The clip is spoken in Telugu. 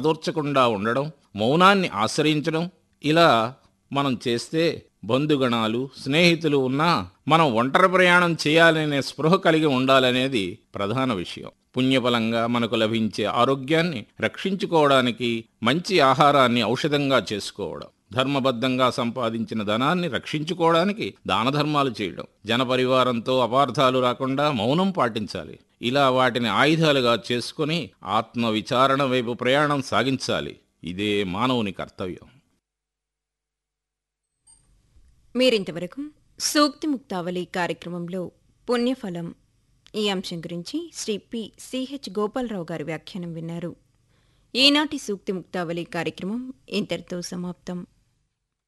తలదూర్చకుండా ఉండడం మౌనాన్ని ఆశ్రయించడం ఇలా మనం చేస్తే బంధుగణాలు స్నేహితులు ఉన్నా మనం ఒంటరి ప్రయాణం చేయాలనే స్పృహ కలిగి ఉండాలనేది ప్రధాన విషయం పుణ్యఫలంగా మనకు లభించే ఆరోగ్యాన్ని రక్షించుకోవడానికి మంచి ఆహారాన్ని ఔషధంగా చేసుకోవడం ధర్మబద్ధంగా సంపాదించిన ధనాన్ని రక్షించుకోవడానికి దాన ధర్మాలు చేయడం జనపరివారంతో అపార్థాలు రాకుండా మౌనం పాటించాలి ఇలా వాటిని ఆయుధాలుగా చేసుకుని ఆత్మ విచారణ వైపు ప్రయాణం సాగించాలి ఇదే మానవుని కర్తవ్యం మీరింతవరకు సూక్తి ముక్తావళి కార్యక్రమంలో పుణ్యఫలం ఈ అంశం గురించి శ్రీ పి సిహెచ్ గోపాలరావు గారి వ్యాఖ్యానం విన్నారు ఈనాటి సూక్తి ముక్తావళి కార్యక్రమం ఇంతటితో సమాప్తం